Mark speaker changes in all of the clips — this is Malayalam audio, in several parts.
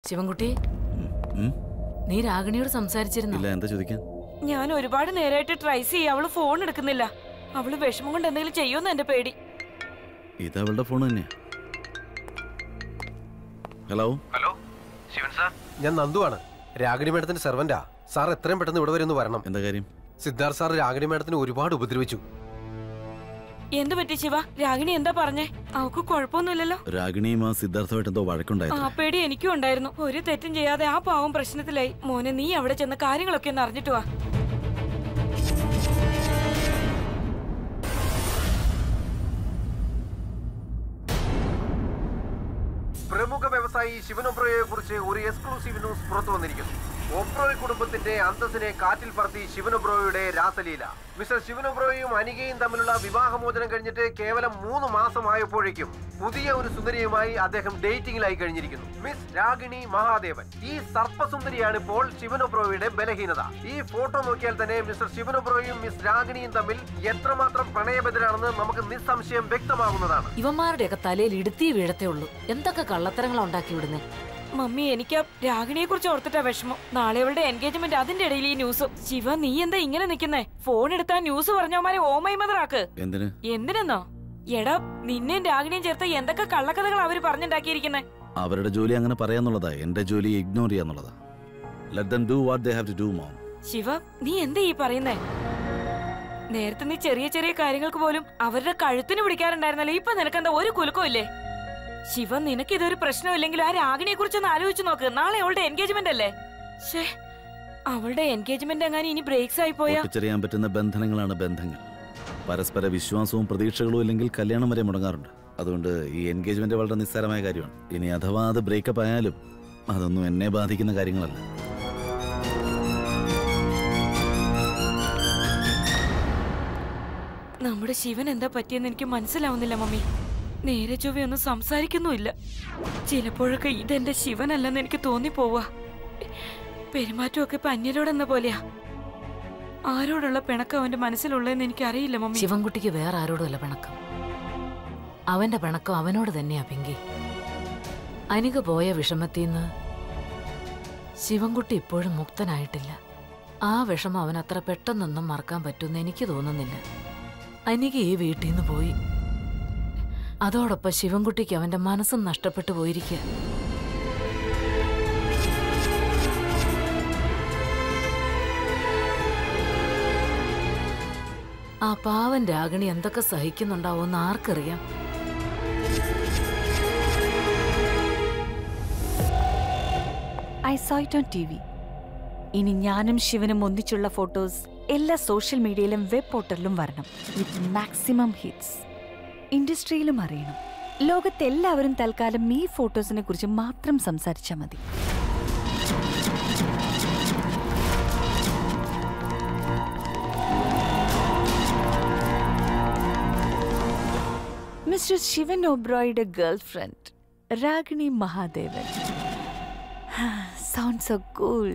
Speaker 1: ശിവൻകുട്ടി
Speaker 2: ഉം?
Speaker 1: നീ രാഗിണിയോട് സംസാരിച്ചിരുന്നു
Speaker 2: ഇല്ല എന്താ ചോദിക്കാൻ
Speaker 3: ഞാൻ ഒരുപാട് നേരമായിട്ട് ട്രൈ ചെയ്യ അവള് ഫോൺ എടുക്കുന്നില്ല അവള് വിഷമം കൊണ്ട് എന്തെങ്കിലും ചെയ്യുമെന്ന് എന്റെ പേടി
Speaker 2: ഇത് അവളുടെ ഫോൺ തന്നെയാ ഹലോ
Speaker 4: ഹലോ ശിവൻ സാർ
Speaker 5: ഞാൻ നന്ദുവാണ് രാഗിണി മേഡത്തിന്റെ സെർവന്റാ സാർ എത്രയും പെട്ടെന്ന് ഇവിടെ വരെ ഒന്ന് വരണം
Speaker 2: എന്താ കാര്യം
Speaker 5: സിദ്ധാർത്ഥ് സാർ രാഗിണി മേഡത്തിന് ഒരുപാട് ഉപദ്രവിച്ചു
Speaker 3: എന്ത് പറ്റി ശിവ രാഗിണി എന്താ പറഞ്ഞേ അവക്ക് കുഴപ്പമൊന്നുമില്ലല്ലോ
Speaker 2: രാഗിണിയും ആ സിദ്ധാർത്ഥമായിട്ട് എന്തോ
Speaker 3: ആ
Speaker 2: വഴക്കുണ്ടായിരുന്നു
Speaker 3: പേടി എനിക്കും ഉണ്ടായിരുന്നു ഒരു തെറ്റും ചെയ്യാതെ ആ പാവം പ്രശ്നത്തിലായി മോനെ നീ അവിടെ ചെന്ന് കാര്യങ്ങളൊക്കെ ഒന്ന് അറിഞ്ഞിട്ട് വാ
Speaker 5: പ്രമുഖ വ്യവസായി ശിവൻ ഒബ്രോയെ കുറിച്ച് ഒരു എക്സ്ക്ലൂസീവ് ന്യൂസ് പുറത്തു വന്നിരിക്കുന്നു ഒബ്രോയ് കുടുംബത്തിന്റെ അന്തസ്സിനെ കാറ്റിൽ പറത്തി ശിവൻ ഒബ്രോയുടെ രാസലീല മിസ്റ്റർ ശിവൻ ഒബ്രോയും അനികയും തമ്മിലുള്ള വിവാഹമോചനം കഴിഞ്ഞിട്ട് കേവലം മൂന്ന് മാസമായപ്പോഴേക്കും പുതിയ ഒരു സുന്ദരിയുമായി അദ്ദേഹം ഡേറ്റിംഗിലായി കഴിഞ്ഞിരിക്കുന്നു മിസ് രാഗിണി മഹാദേവൻ ഈ സർപ്പസുന്ദരിയാണ് ഇപ്പോൾ ശിവൻ ഒബ്രോയുടെ ബലഹീനത ഈ ഫോട്ടോ നോക്കിയാൽ തന്നെ മിസ്റ്റർ ശിവൻ ഒബ്രോയും മിസ് രാഗിണിയും തമ്മിൽ എത്രമാത്രം പ്രണയബദ്ധരാണെന്ന് നമുക്ക് നിസ്സംശയം വ്യക്തമാകുന്നതാണ്
Speaker 1: ഇവന്മാരുടെയൊക്കെ തലയിൽ ഇടുത്തി വീഴത്തേ ഉള്ളൂ എന്തൊക്കെ കള്ളത്തരങ്ങളാ ഉണ്ടാക്കി വിടുന്നേ
Speaker 3: മമ്മി എനിക്ക് ആ രാഗിണിയെ കുറിച്ച് ഓർത്തിട്ടാ വിഷമം നാളെ അവളുടെ എൻഗേജ്മെന്റ് അതിന്റെ ഇടയിൽ ഈ ന്യൂസ് ശിവ നീ എന്താ ഇങ്ങനെ നിക്കുന്നേ ഫോൺ എടുത്താ ന്യൂസ് പറഞ്ഞവന്മാരെ ഓമൈ മദറാക്ക്
Speaker 2: എന്തിന്
Speaker 3: എന്തിനെന്നോ എടാ നിന്നെയും രാഗിണിയും ചേർത്ത് എന്തൊക്കെ കള്ളക്കഥകൾ അവര് പറഞ്ഞുണ്ടാക്കിയിരിക്കുന്നേ
Speaker 2: അവരുടെ ജോലി അങ്ങനെ പറയാന്നുള്ളതാ എന്റെ ജോലി ഇഗ്നോർ ചെയ്യാന്നുള്ളതാ let them do what they have to do mom
Speaker 3: Shiva നീ എന്താ ഈ പറയുന്നേ നേരത്തെ നീ ചെറിയ ചെറിയ കാര്യങ്ങൾക്ക് പോലും അവരുടെ കഴുത്തിന് പിടിക്കാറുണ്ടായിരുന്നല്ലോ ഇപ്പൊ നിനക്കെന്താ ഒരു കുലുക്കവും ഇല്ലേ ശിവ നിനക്ക് ഇതൊരു പ്രശ്നമില്ലെങ്കിൽ ആ രാഗിണിയെ കുറിച്ചൊന്ന് ആലോചിച്ച് നോക്ക് നാളെ അവളുടെ എൻഗേജ്മെന്റ് അല്ലേ ഷേ അവളുടെ എൻഗേജ്മെന്റ് എങ്ങാനും ഇനി ബ്രേക്സ് ആയി പോയാ
Speaker 2: ഒട്ടിച്ചെറിയാൻ പറ്റുന്ന ബന്ധനങ്ങളാണ് ബന്ധങ്ങൾ പരസ്പര വിശ്വാസവും പ്രതീക്ഷകളും ഇല്ലെങ്കിൽ കല്യാണം വരെ മുടങ്ങാറുണ്ട് അതുകൊണ്ട് ഈ എൻഗേജ്മെന്റ് വളരെ നിസ്സാരമായ കാര്യമാണ് ഇനി അഥവാ അത് ബ്രേക്കപ്പ് ആയാലും അതൊന്നും എന്നെ ബാധിക്കുന്ന കാര്യങ്ങളല്ല
Speaker 3: നമ്മുടെ ശിവൻ എന്താ പറ്റിയെന്ന് എനിക്ക് മനസ്സിലാവുന്നില്ല മമ്മി നേരെ ചൊവ്വ ഒന്നും സംസാരിക്കുന്നുമില്ല ചിലപ്പോഴൊക്കെ ഇതെന്റെ ശിവനല്ലെന്ന് എനിക്ക് തോന്നിപ്പോവാ പെരുമാറ്റമൊക്കെ ഇപ്പൊ അന്യരോടെന്ന പോലെയാ ആരോടുള്ള പിണക്കം അവന്റെ മനസ്സിലുള്ളതെന്ന് എനിക്കറിയില്ല മമ്മി
Speaker 1: ശിവൻകുട്ടിക്ക് വേറെ ആരോടുമല്ല പിണക്കം അവന്റെ പിണക്കം അവനോട് തന്നെയാ പിങ്കി അനിക പോയ വിഷമത്തിന്ന് ശിവൻകുട്ടി ഇപ്പോഴും മുക്തനായിട്ടില്ല ആ വിഷമം അവൻ അത്ര പെട്ടെന്നൊന്നും മറക്കാൻ പറ്റുമെന്ന് എനിക്ക് തോന്നുന്നില്ല അനിക ഈ വീട്ടിൽ നിന്ന് പോയി അതോടൊപ്പം ശിവൻകുട്ടിക്ക് അവന്റെ മനസ്സും നഷ്ടപ്പെട്ടു പോയിരിക്കുക ആ പാവൻ രാഗിണി എന്തൊക്കെ സഹിക്കുന്നുണ്ടാവുമെന്ന് ആർക്കറിയാം
Speaker 6: I saw it on T V ഇനി ഞാനും ശിവനും ഒന്നിച്ചുള്ള ഫോട്ടോസ് എല്ലാ സോഷ്യൽ മീഡിയയിലും വെബ് പോർട്ടലിലും വരണം വിത്ത് മാക്സിമം ഹിറ്റ്സ് ഇൻഡസ്ട്രിയിലും അറിയണം ലോകത്തെല്ലാവരും തൽക്കാലം ഈ ഫോട്ടോസിനെ കുറിച്ച് മാത്രം സംസാരിച്ചാൽ മതി മിസ്റ്റർ ശിവൻ ഒബ്രോയുടെ girl friend Ragini Mahadevan sound so cool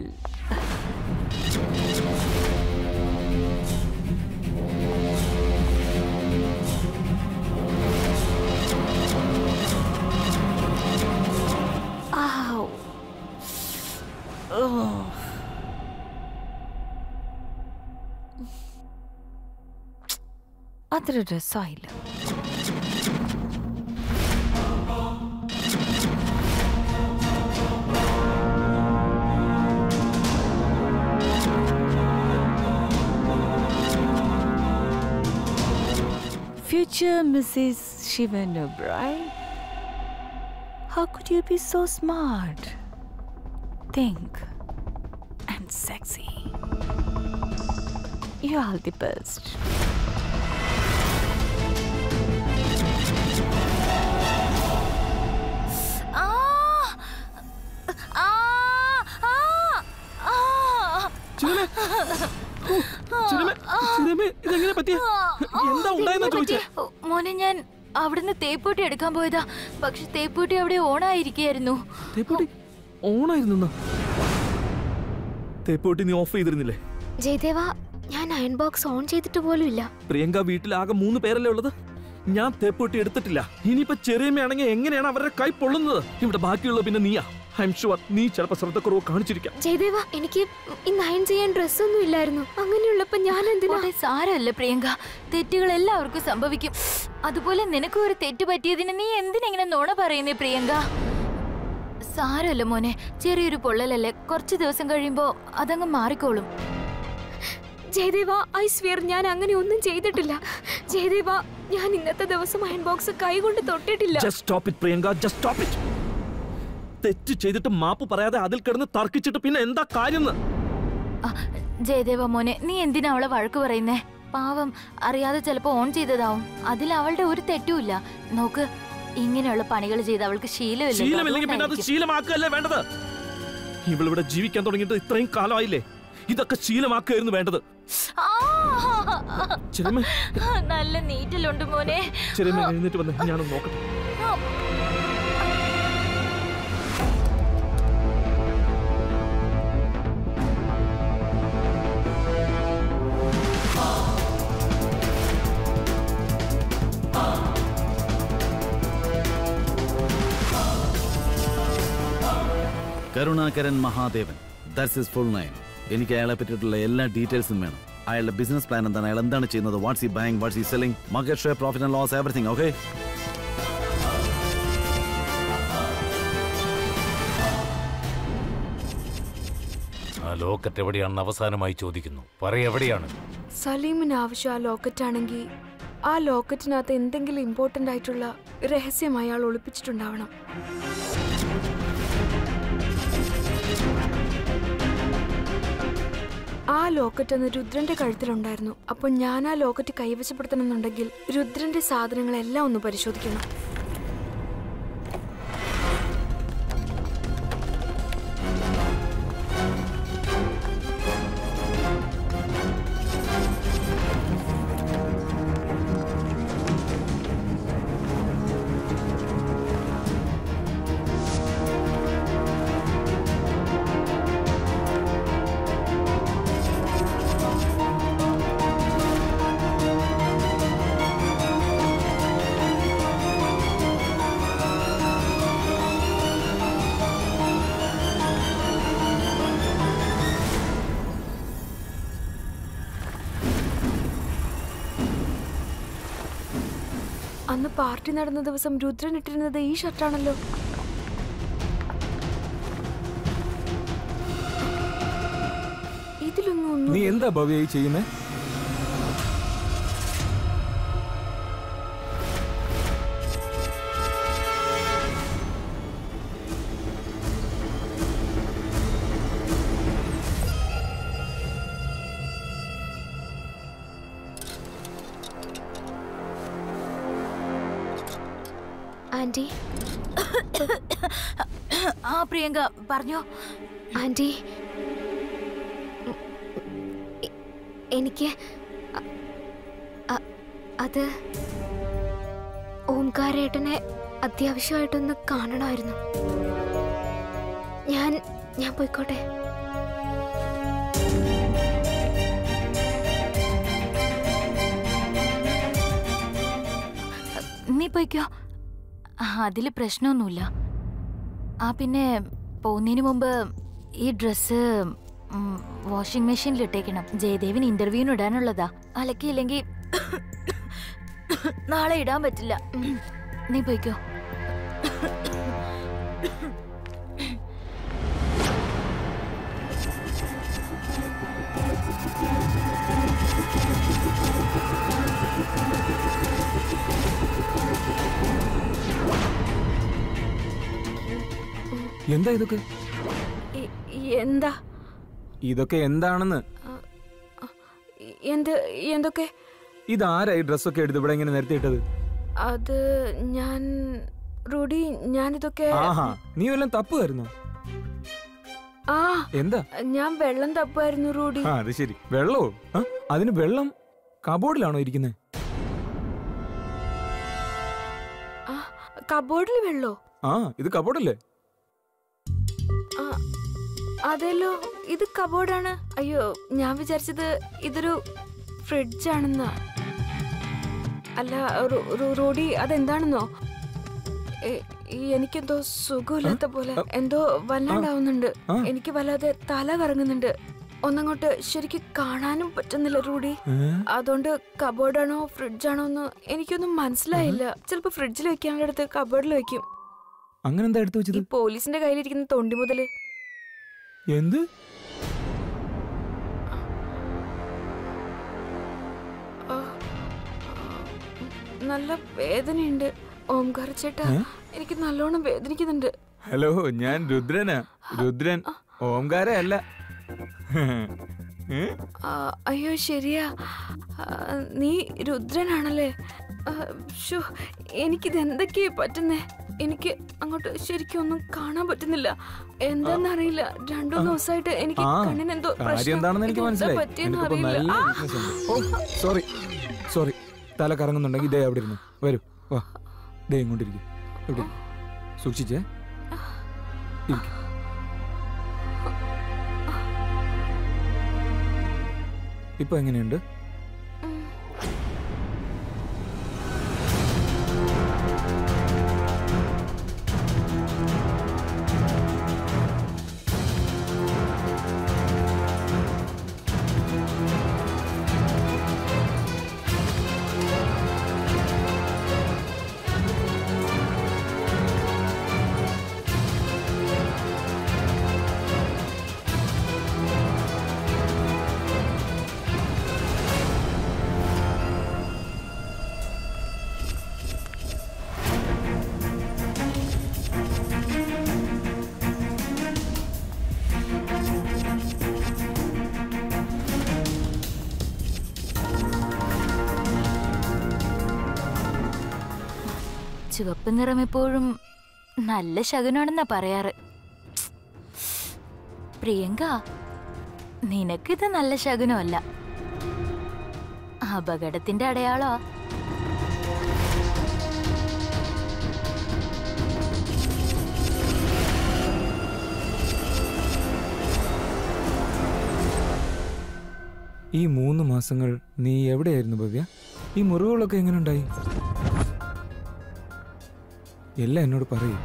Speaker 6: Ow. Oh. അത്ര രസമായില്ല Future Mrs. Shivan O'Brien. How could you be so smart? Think and sexy. You are the best.
Speaker 7: ഇതെങ്ങനെ പറ്റിയ എന്താ ഉണ്ടായെന്നാ ചോദിച്ചേ
Speaker 8: മോനെ ഞാൻ അവിടുന്ന് തേപ്പൂട്ടി എടുക്കാൻ പോയതാ പക്ഷെ തേപ്പൂട്ടി അവിടെ ഓണായിരിക്കായിരുന്നു
Speaker 7: തേപ്പൂട്ടി ഓണായിരുന്നു തേപ്പൂട്ടി നീ ഓഫ് ചെയ്തിരുന്നില്ലേ
Speaker 8: ജയദേവ ഞാൻ അയൺ ബോക്സ് ഓൺ ചെയ്തിട്ട് പോലും ഇല്ല
Speaker 7: പ്രിയങ്ക വീട്ടിൽ ആകെ മൂന്ന് പേരല്ലേ ഉള്ളത് ഞാൻ തേപ്പൂട്ടി എടുത്തിട്ടില്ല ഇനിയിപ്പോ ചെറിയമ്മയാണെങ്കിൽ എങ്ങനെയാണ് അവരുടെ കൈ പൊള്ളുന്നത് ഇവിടെ ബാക്കിയുള്ള പിന്നെ നീയാ ഐ എം ഷുവർ നീ ചിലപ്പോ ശ്രദ്ധക്കുറവ് കാണിച്ചിരിക്കാം
Speaker 9: ജയദേവ എനിക്ക് ഇന്ന് അയൺ ചെയ്യാൻ ഡ്രസ്സൊന്നും ഇല്ലായിരുന്നു അങ്ങനെയുള്ളപ്പോ ഞാൻ എന്തിനാ
Speaker 8: പോട്ടെ, സാരമല്ല പ്രിയങ്ക തെറ്റുകൾ എല്ലാവർക്കും സംഭവിക്കും അതുപോലെ നിനക്ക് ഒരു തെറ്റ് പറ്റിയതിന് നീ എന്തിനെങ്ങനെ നുണ പറയുന്നേ പ്രിയങ്ക സാരമല്ല മോനെ ചെറിയൊരു പൊള്ളലല്ലേ കുറച്ച് ദിവസം കഴിയുമ്പോ അതങ്ങ് മാറിക്കോളും
Speaker 9: ജയദേവ ഐ സ്വിയർ ഞാൻ അങ്ങനെ ഒന്നും ചെയ്തിട്ടില്ല ജയദേവ ഞാൻ ഇന്നത്തെ ദിവസം അയൺ ബോക്സ് കൈകൊണ്ട് തൊട്ടിട്ടില്ല
Speaker 7: just stop it Priyanka just stop it തെറ്റ് ചെയ്തിട്ട് മാപ്പ് പറയാതെ അതിൽ കിടന്ന് തർക്കിച്ചിട്ട് പിന്നെ എന്താ കാര്യം
Speaker 8: ആ, ജയദേവ മോനെ നീ എന്തിനാ അവളെ വഴക്ക് പറയുന്നേ പാവം അറിയാതെ ചിലപ്പോ ഓൺ ചെയ്തതാവും അതിൽ അവളുടെ ഒരു തെറ്റുമില്ല നോക്ക് ഇങ്ങനെയുള്ള പണികൾ ചെയ്ത് അവൾക്ക് ശീലമില്ല
Speaker 7: ശീലമില്ലെങ്കിൽ പിന്നെ അത് ശീലമാക്കുകയല്ലേ വേണ്ടത് ഇവളിവിടെ ജീവിക്കാൻ തുടങ്ങിയിട്ട് ഇത്രയും കാലമായില്ലേ ഇതൊക്കെ ശീലമാക്കുകയായിരുന്നു വേണ്ടത് ചെറിയമ്മ
Speaker 8: നല്ല നീറ്റിലുണ്ട് മോനെ
Speaker 7: ചെറിയമ്മ എഴുന്നേറ്റ് വന്ന് ഞാനൊന്ന് നോക്കട്ടെ
Speaker 2: Karunakaran Mahadevan that's is full name എനിക്ക് അയാളെ പറ്റിയിട്ടുള്ള എല്ലാ ഡീറ്റെയിൽസും വേണം അയാളുടെ ബിസിനസ് പ്ലാൻ എന്താണ് അയാൾ എന്താണ് ചെയ്യുന്നത് വാട്ട്സ് ഈ ബാങ്ക് വാട്ട്സ് ഈ selling market share profit and loss everything okay
Speaker 10: ആ ലോക്കറ്റ് എവിടെയാണെന്ന് അവസാനമായി ചോദിക്കുന്നു പറയ എവിടെയാണ്
Speaker 9: സലീമിന് ആവശ്യം ആ ലോക്കറ്റ് ആണെങ്കിൽ ആ ലോക്കറ്റിനകത്ത് എന്തെങ്കിലും ഇമ്പോർട്ടന്റ് ആയിട്ടുള്ള രഹസ്യം അയാൾ ഒളിപ്പിച്ചിട്ടുണ്ടാവണം ആ ലോക്കറ്റ് അന്ന് രുദ്രന്റെ കഴുത്തിലുണ്ടായിരുന്നു അപ്പോൾ ഞാൻ ആ ലോക്കറ്റ് കൈവശപ്പെടുത്തണമെന്നുണ്ടെങ്കിൽ രുദ്രന്റെ സാധനങ്ങളെല്ലാം ഒന്ന് പരിശോധിക്കണം അന്ന് പാർട്ടി നടന്ന ദിവസം രുദ്രൻ ഇട്ടിരുന്നത് ഈ ഷർട്ടാണല്ലോ ഇതിലൊന്നും ഒന്നും
Speaker 11: നീ എന്താ ഭവ്യ ഈ ചെയ്യുന്നേ
Speaker 9: ആന്റി
Speaker 8: ആ പ്രിയങ്ക പറഞ്ഞോ
Speaker 9: ആന്റി ഉം, എ- എനിക്ക് അ- അ- അത് ഓംകാരേട്ടനെ അത്യാവശ്യമായിട്ടൊന്ന് കാണണമായിരുന്നു ഞാൻ ഞാൻ പോയിക്കോട്ടെ
Speaker 8: നീ പോയിക്കോ ആ, അതില് പ്രശ്നമൊന്നുമില്ല ആ പിന്നെ പോകുന്നതിന് മുമ്പ് ഈ ഡ്രസ്സ് വാഷിംഗ് മെഷീനിൽ ഇട്ടേക്കണം ജയദേവിന് ഇന്റർവ്യൂവിന് ഇടാനുള്ളതാ അലക്കിയില്ലെങ്കിൽ നാളെ ഇടാൻ പറ്റില്ല ഉം. നീ പോയിക്കോ
Speaker 11: എന്താ ഇതൊക്കെ
Speaker 9: ഇ- എന്താ
Speaker 11: ഇതൊക്കെ എന്താണെന്ന്
Speaker 9: എന്ത് എന്തൊക്കെ
Speaker 11: ഇതാരാ ഈ ഡ്രസ്സൊക്കെ എടുത്ത് ഇവിടെ ഇങ്ങനെ നിരത്തിയിട്ടത്
Speaker 9: അത് ഞാൻ റൂഡി ഞാനിതൊക്കെ
Speaker 11: ആഹാ നീ വല്ലതും തപ്പുമായിരുന്നോ
Speaker 9: ആ
Speaker 11: എന്താ
Speaker 9: ഞാൻ വെള്ളം തപ്പായിരുന്നു റൂഡി
Speaker 11: ആ അത് ശരി വെള്ളമോ ആ, അതിന് വെള്ളം കബോർഡിലാണോ ഇരിക്കുന്നത്
Speaker 9: ആ കബോർഡിൽ വെള്ളോ
Speaker 11: ആ ഇത് കബോർഡല്ലേ
Speaker 9: ആ അതെല്ലോ ഇത് കബോർഡാണ് അയ്യോ ഞാൻ വിചാരിച്ചത് ഇതൊരു ഫ്രിഡ്ജാണെന്നാ അല്ല റോ- റോ- റോഡി അതെന്താണെന്നോ എ- ഈ എനിക്കെന്തോ സുഖമില്ലാത്ത പോലെ എന്തോ വല്ലാണ്ടാവുന്നുണ്ട്
Speaker 11: ആ.
Speaker 9: എനിക്ക് വല്ലാതെ തല കറങ്ങുന്നുണ്ട് ഒന്നങ്ങോട്ട് ശരിക്കും കാണാനും പറ്റുന്നില്ല റൂഡി
Speaker 11: ഏ?
Speaker 9: അതുകൊണ്ട് കബോർഡാണോ ഫ്രിഡ്ജാണോ എന്ന് എനിക്കൊന്നും മനസ്സിലായില്ല ചിലപ്പോ ഫ്രിഡ്ജിൽ വെക്കാനുള്ള അടുത്ത് കബോർഡിൽ വെക്കും
Speaker 11: അങ്ങനെ എന്താ എടുത്തു
Speaker 9: ഈ
Speaker 11: വെച്ചത്
Speaker 9: പോലീസിന്റെ കയ്യിലിരിക്കുന്ന തൊണ്ടി മുതല്
Speaker 11: എന്ത്
Speaker 9: ആ, നല്ല വേദനയുണ്ട് ഓംകാർ ചേട്ടാ
Speaker 11: ഏ?
Speaker 9: എനിക്ക് നല്ലോണം വേദനിക്കുന്നുണ്ട്
Speaker 11: ഹലോ ഞാൻ രുദ്രനാ രുദ്രൻ ഓംകാര അല്ല ഏ?
Speaker 9: ആ, അയ്യോ ശരിയാ ആ, നീ രുദ്രനാണല്ലേ ആ, ശ്ശോ, എനിക്കിത് എന്തൊക്കെയാ പറ്റുന്നേ എനിക്ക് അങ്ങോട്ട് ശരിക്കും ഒന്നും കാണാൻ പറ്റുന്നില്ല എന്താന്നറിയില്ല രണ്ടു ദിവസമായിട്ട് എനിക്ക്
Speaker 11: ആ
Speaker 9: കണ്ണിന് എന്തോ
Speaker 11: കാര്യം എന്താണെന്ന് എനിക്ക് മനസ്സിലായി
Speaker 9: പറ്റിയെന്ന്
Speaker 11: എനിക്കിപ്പോ
Speaker 9: അറിയില്ല
Speaker 11: നല്ല
Speaker 9: ആ,
Speaker 11: weakness ഉണ്ട്. ഓ സോറി സോറി തല കറങ്ങുന്നുണ്ടെങ്കിൽ ഇതേ അവിടെ ഇരുന്നു വരൂ വാ ദേ ഇങ്ങോട്ടിരിക്കും ഇവിടെ ഇരിക്ക്. സൂക്ഷിച്ചേ ഇരിക്ക്. ഇപ്പൊ എങ്ങനെയുണ്ട്
Speaker 8: ചുവപ്പ് നിറം എപ്പോഴും നല്ല ശകുനാണെന്നാ പറയാറ് പ്രിയങ്ക നിനക്കിത് നല്ല ശകുനമല്ല അപകടത്തിന്റെ അടയാളോ
Speaker 11: ഈ മൂന്ന് മാസങ്ങൾ നീ എവിടെയായിരുന്നു ഭവ്യ ഈ മുറിവുകളൊക്കെ എങ്ങനെ ഉണ്ടായി എല്ലാം എന്നോട് പറയൂ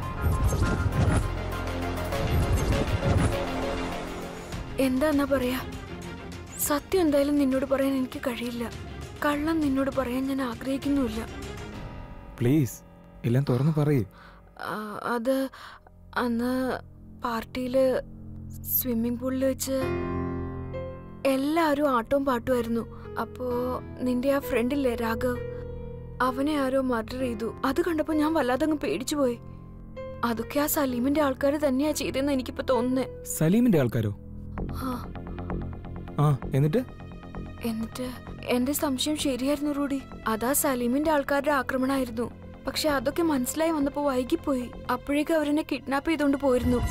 Speaker 9: എന്താന്നാ പറയാ സത്യം എന്തായാലും നിന്നോട് പറയാൻ എനിക്ക് കഴിയില്ല കള്ളം നിന്നോട് പറയാൻ ഞാൻ ആഗ്രഹിക്കുന്നുമില്ല
Speaker 11: പ്ലീസ് എല്ലാം തുറന്നു പറയൂ
Speaker 9: ആ, അത് അന്ന് പാർട്ടിയില് സ്വിമ്മിംഗ് പൂളിൽ വെച്ച് എല്ലാവരും ആട്ടവും പാട്ടുമായിരുന്നു അപ്പോ നിന്റെ ആ ഫ്രണ്ടില്ലേ രാഘവ് അവനെ ആരോ മർഡർ ചെയ്തു അത് കണ്ടപ്പോ ഞാൻ വല്ലാതെ അങ്ങ് പേടിച്ചു പോയി അതൊക്കെ ആ സലീമിന്റെ ആൾക്കാർ തന്നെയാ ചെയ്തെന്ന് എനിക്കിപ്പോ തോന്നുന്നേ
Speaker 11: സലീമിന്റെ ആൾക്കാരോ
Speaker 9: ആ
Speaker 11: ആ എന്നിട്ട്
Speaker 9: എന്നിട്ട് എന്റെ സംശയം ശരിയായിരുന്നു റൂഡി അതാ സലീമിന്റെ ആൾക്കാരുടെ ആക്രമണമായിരുന്നു പക്ഷെ അതൊക്കെ മനസ്സിലായി വന്നപ്പോ വൈകിപ്പോയി അപ്പോഴേക്കും അവരെന്നെ കിഡ്നാപ്പ് ചെയ്തോണ്ട് പോയിരുന്നു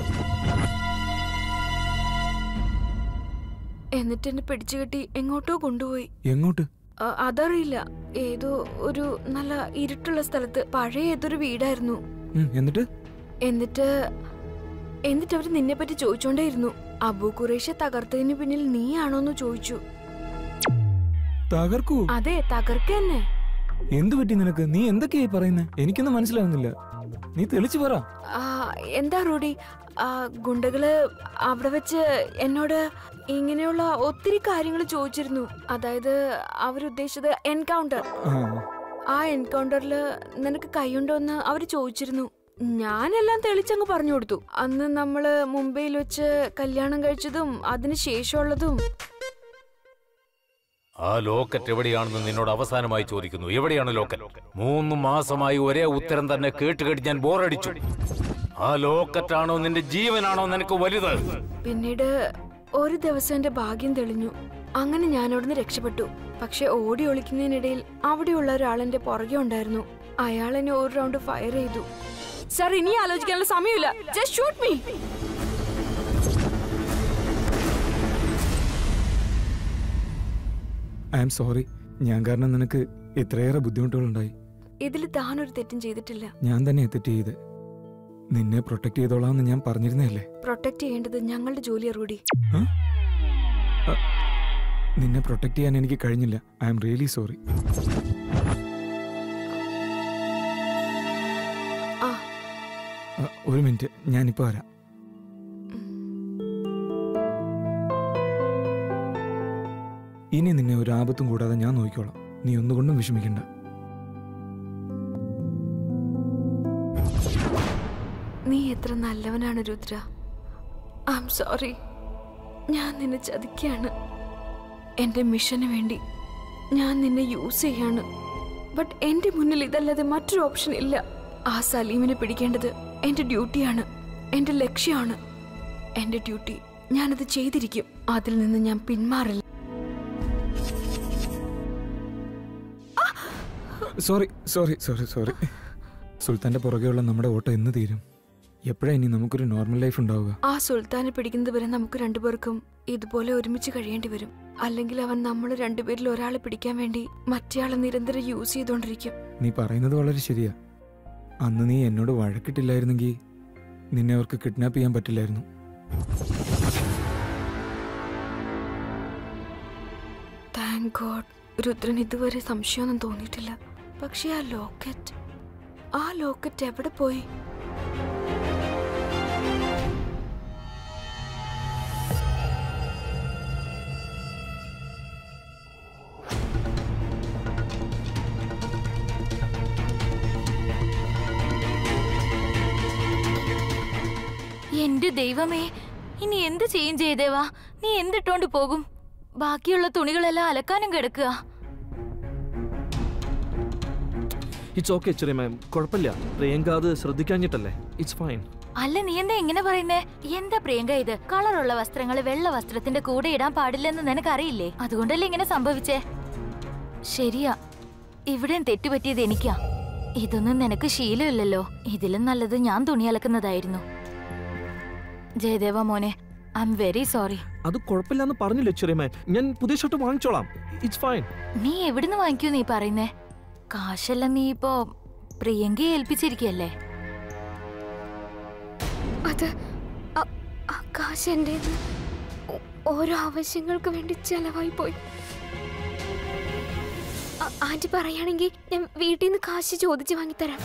Speaker 9: എന്നിട്ട് എന്നെ പിടിച്ചു കെട്ടി എങ്ങോട്ടോ കൊണ്ടുപോയി
Speaker 11: എങ്ങോട്ട്
Speaker 9: ആ, അതറിയില്ല ഏതോ ഒരു നല്ല ഇരുട്ടുള്ള സ്ഥലത്ത് പഴയ ഏതൊരു വീടായിരുന്നു
Speaker 11: ഉം, എന്നിട്ട്
Speaker 9: എന്നിട്ട് എന്നിട്ട് അവര് നിന്നെ പറ്റി ചോദിച്ചോണ്ടേയിരുന്നു അബു ഖുറേഷെ തകർത്തതിന് പിന്നിൽ നീയാണോന്ന് ചോദിച്ചു
Speaker 11: തകർക്കൂ
Speaker 9: അതെ തകർക്ക തന്നെ
Speaker 11: എന്തു പറ്റി നിനക്ക് നീ എന്തൊക്കെയായി പറയുന്നത് എനിക്കൊന്നും മനസ്സിലാവുന്നില്ല നീ തെളിച്ചു പറ
Speaker 9: ആ, എന്താ റൂഡി ആ, ഗുണ്ടകള് അവിടെ വെച്ച് എന്നോട് ഇങ്ങനെയുള്ള ഒത്തിരി കാര്യങ്ങൾ ചോദിച്ചിരുന്നു അതായത് അവരുദ്ദേശിച്ചത് എൻകൗണ്ടർ
Speaker 11: ആ,
Speaker 9: ആ എൻകൗണ്ടറിൽ നിനക്ക് കൈയുണ്ടോ എന്ന് അവർ ചോദിച്ചിരുന്നു ഞാനെല്ലാം തെളിച്ചങ്ങ് പറഞ്ഞു കൊടുത്തു അന്ന് നമ്മള് മുംബൈയിൽ വെച്ച് കല്യാണം കഴിച്ചതും അതിന് ശേഷമുള്ളതും
Speaker 10: ആ ലോക്കറ്റ് എവിടെയാണെന്ന് നിന്നോട് അവസാനമായി ചോദിക്കുന്നു എവിടെയാണ് ലോക്കറ്റ് മൂന്ന് മാസമായി ഒരേ ഉത്തരം തന്നെ കേട്ട് കേട്ട് ഞാൻ ബോറടിച്ചു ആ ലോക്കറ്റാണോ നിന്റെ ജീവനാണോ നിനക്ക് വലുത്
Speaker 9: പിന്നീട് ഒരു ദിവസം എന്റെ ഭാഗ്യം തെളിഞ്ഞു അങ്ങനെ ഞാൻ അവിടുന്ന് രക്ഷപ്പെട്ടു പക്ഷെ ഓടി ഒളിക്കുന്നതിനിടയിൽ അവിടെയുള്ള ഒരാൾ എന്റെ പുറകെ ഉണ്ടായിരുന്നു അയാൾ എന്നെ ഒരു റൗണ്ട് ഫയർ ചെയ്തു സാർ ഇനി ആലോചിക്കാനുള്ള സമയമില്ല just shoot me
Speaker 11: I am sorry ഞാൻ കാരണം നിനക്ക് ഇത്രയേറെ ബുദ്ധിമുട്ടുകളുണ്ടായി
Speaker 9: ഇതിൽ താനൊരു തെറ്റും ചെയ്തിട്ടില്ല
Speaker 11: ഞാൻ തന്നെ തെറ്റ് ചെയ്ത് നിന്നെ പ്രൊട്ടക്ട് ചെയ്തോളാമെന്ന് ഞാൻ പറഞ്ഞിരുന്നല്ലേ
Speaker 9: പ്രൊട്ടക്ട് ചെയ്യേണ്ടത് ഞങ്ങളുടെ ജോലിയാ റൂഡി
Speaker 11: നിന്നെ പ്രൊട്ടക്ട് ചെയ്യാൻ എനിക്ക് കഴിഞ്ഞില്ല ഐ ആം റിയലി സോറി
Speaker 9: ആ
Speaker 11: ഒരു മിനിറ്റ് ഞാനിപ്പോൾ വരാം ഇനി നിന്നെ ഒരു ആപത്തും കൂടാതെ ഞാൻ നോക്കിക്കോളാം നീ ഒന്നുകൊണ്ടും വിഷമിക്കണ്ട
Speaker 9: നീ എത്ര നല്ലവനാണ് രുദ്ര ഐ എം സോറി ഞാൻ നിന്നെ ചതിക്കുകയാണ് എൻ്റെ മിഷന് വേണ്ടി ഞാൻ നിന്നെ യൂസ് ചെയ്യാണ് ബട്ട് എൻ്റെ മുന്നിൽ ഇതല്ലാതെ മറ്റൊരു ഓപ്ഷൻ ഇല്ല ആ സലീമിനെ പിടിക്കേണ്ടത് എൻ്റെ ഡ്യൂട്ടിയാണ് എൻ്റെ ലക്ഷ്യമാണ് എൻ്റെ ഡ്യൂട്ടി ഞാനത് ചെയ്തിരിക്കും അതിൽ നിന്ന് ഞാൻ പിന്മാറില്ല
Speaker 11: സോറി സോറി സോറി സോറി സുൽത്താന്റെ പുറകെയുള്ള നമ്മുടെ ഓട്ടം എന്ന് തീരും എപ്പോഴാ ഇനി നമുക്കൊരു നോർമൽ ലൈഫ് ഉണ്ടാവുക
Speaker 9: ആ സുൽത്താനെ പിടിക്കുന്നത് വരെ നമുക്ക് രണ്ടുപേർക്കും ഇതുപോലെ ഒരുമിച്ച് കഴിയേണ്ടി വരും അല്ലെങ്കിൽ അവൻ നമ്മൾ രണ്ടുപേരിൽ ഒരാളെ പിടിക്കാൻ വേണ്ടി മറ്റേയാളെ നിരന്തരം യൂസ് ചെയ്തുകൊണ്ടിരിക്കും
Speaker 11: നീ പറയുന്നത് വളരെ ശരിയാ അന്ന് നീ എന്നോട് വഴക്കിട്ടില്ലായിരുന്നെങ്കിൽ നിന്നെ അവർക്ക് കിഡ്നാപ്പ് ചെയ്യാൻ പറ്റില്ലായിരുന്നു
Speaker 9: താങ്ക് ഗോഡ് രുദ്രൻ ഇതുവരെ സംശയമൊന്നും തോന്നിയിട്ടില്ല പക്ഷേ ആ ലോക്കറ്റ് ആ ലോക്കറ്റ് എവിടെ പോയി
Speaker 8: എന്റെ ദൈവമേ ഇനി എന്ത് ചെയ്യും ചെയ്തേവാ നീ എന്തിട്ടോണ്ട് പോകും ബാക്കിയുള്ള തുണികളെല്ലാം അലക്കാനും കിടക്കുക
Speaker 7: ഇറ്റ്സ് ഓക്കെ ചെറിയ മാം കുഴപ്പമില്ല പ്രിയങ്ക അത് ശ്രദ്ധിക്കാഞ്ഞിട്ടല്ലേ ഇറ്റ്സ് ഫൈൻ
Speaker 8: അല്ല നീ എന്താ ഇങ്ങനെ പറയുന്നേ എന്താ പ്രിയങ്ക ഇത് കളറുള്ള വസ്ത്രങ്ങൾ വെള്ള വസ്ത്രത്തിന്റെ കൂടെ ഇടാൻ പാടില്ലെന്ന് നിനക്കറിയില്ലേ അതുകൊണ്ടല്ലേ ഇങ്ങനെ സംഭവിച്ചേ ശരിയാ ഇവിടെയും തെറ്റുപറ്റിയത് എനിക്കാ ഇതൊന്നും നിനക്ക് ശീലമില്ലല്ലോ ഇതിലും നല്ലത് ഞാൻ തുണി അലക്കുന്നതായിരുന്നു ജയദേവ മോനെ ഐ എം വെരി സോറി
Speaker 7: അത് കുഴപ്പമില്ലെന്ന് പറഞ്ഞില്ലേ ചെറിയ മാം ഞാൻ പുതിയ ഷർട്ട് വാങ്ങിച്ചോളാം ഇറ്റ്സ് ഫൈൻ
Speaker 8: നീ എവിടുന്ന് വാങ്ങിക്കൂ നീ പറയുന്നേ കാശെല്ലാം നീ ഇപ്പോ പ്രിയങ്കയെ ഏൽപ്പിച്ചിരിക്കല്ലേ
Speaker 9: അത് ആ- ആ കാശ് എൻ്റേത് ഓ- ഓരോ ആവശ്യങ്ങൾക്ക് വേണ്ടി ചെലവായി പോയി ആ- ആന്റി പറയുകയാണെങ്കിൽ ഞാൻ വീട്ടിൽ നിന്ന് കാശ് ചോദിച്ച് വാങ്ങിത്തരാം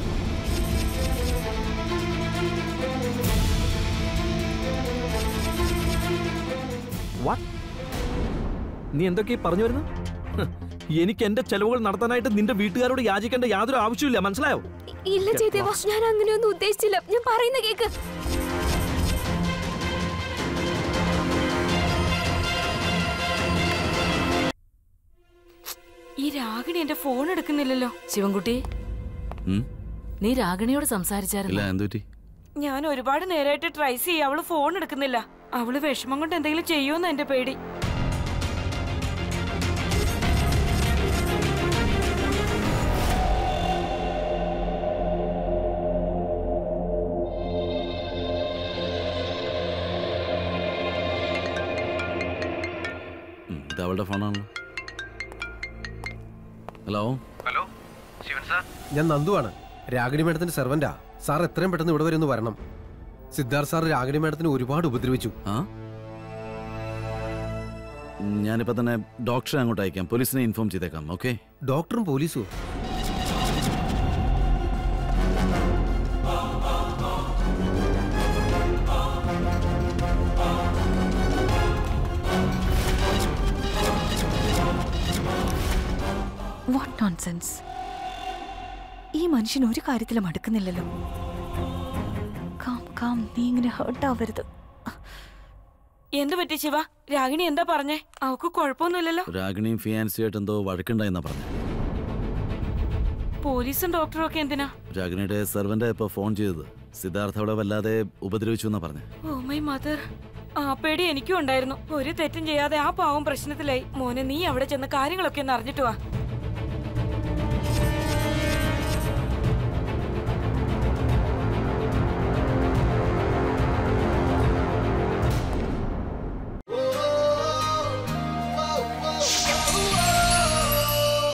Speaker 7: വാട്ട് നീ എന്തൊക്കെയാ പറഞ്ഞു വരുന്നു എനിക്ക് എന്റെ ചെലവുകൾ നടത്താനായിട്ട് നിന്റെ വീട്ടുകാരോട് യാചിക്കേണ്ട യാതൊരു ആവശ്യമില്ല മനസ്സിലായോ
Speaker 9: ഇ- ഇല്ല ചെയ്തേവാ ഞാൻ അങ്ങനെയൊന്നും ഉദ്ദേശിച്ചില്ല ഞാൻ പറയുന്ന കേക്ക്
Speaker 3: ഈ രാഗിണി എന്റെ ഫോൺ എടുക്കുന്നില്ലല്ലോ
Speaker 1: ശിവൻകുട്ടി
Speaker 2: ഉം?
Speaker 1: നീ രാഗിണിയോട്
Speaker 2: ഇല്ല
Speaker 1: സംസാരിച്ചായിരുന്നു
Speaker 2: എന്തുപറ്റി
Speaker 3: ഞാൻ ഒരുപാട് നേരമായിട്ട് ട്രൈ ചെയ്യ അവള് ഫോൺ എടുക്കുന്നില്ല അവള് വിഷമം കൊണ്ട് എന്തെങ്കിലും ചെയ്യുമെന്ന് എന്റെ പേടി
Speaker 2: ഉം, ഇത് അവളുടെ ഫോണാണല്ലോ ഹലോ
Speaker 4: ഹലോ ശിവൻ സാർ
Speaker 5: ഞാൻ നന്ദുവാണ് രാഗിണി മേഡത്തിന്റെ സെർവന്റാ സാർ എത്രയും പെട്ടെന്ന് ഇവിടെ വരെ ഒന്ന് വരണം സിദ്ധാർത്ഥ് സാർ രാഗിണി മേഡത്തിന് ഒരുപാട് ഉപദ്രവിച്ചു
Speaker 2: ആ ഞാനിപ്പോ തന്നെ ഡോക്ടറെ അങ്ങോട്ട് അയക്കാം പോലീസിനെ ഇൻഫോം ചെയ്തേക്കാം ഓക്കെ
Speaker 5: ഡോക്ടറും പോലീസും
Speaker 6: വാട്ട് നോൺസെൻസ് ഈ മനുഷ്യൻ ഒരു കാര്യത്തിലും അടുക്കുന്നില്ലല്ലോ കാം കാം നീ ഇങ്ങനെ ഹേർട്ട് ആവരുത്
Speaker 3: എന്ത് പറ്റി ശിവ രാഗിണി എന്താ പറഞ്ഞേ അവക്ക് കുഴപ്പമൊന്നുമില്ലല്ലോ
Speaker 2: രാഗിണിയും ഫിയാൻസിയായിട്ട് എന്തോ വഴക്കുണ്ടായെന്നാ പറഞ്ഞു
Speaker 3: പോലീസും ഡോക്ടറും ഒക്കെ എന്തിനാ
Speaker 2: രാഗിണിയുടെ സെർവന്റ് ഇപ്പൊ ഫോൺ ചെയ്തത് സിദ്ധാർത്ഥ അവിടെ വല്ലാതെ ഉപദ്രവിച്ചു എന്നാ പറഞ്ഞു
Speaker 3: ഓ മൈ മദർ ആ പേടി എനിക്കും ഉണ്ടായിരുന്നു ഒരു തെറ്റും ചെയ്യാതെ ആ പാവം പ്രശ്നത്തിലായി മോനെ നീ അവിടെ ചെന്ന് കാര്യങ്ങളൊക്കെ ഒന്ന് അറിഞ്ഞിട്ട് വാ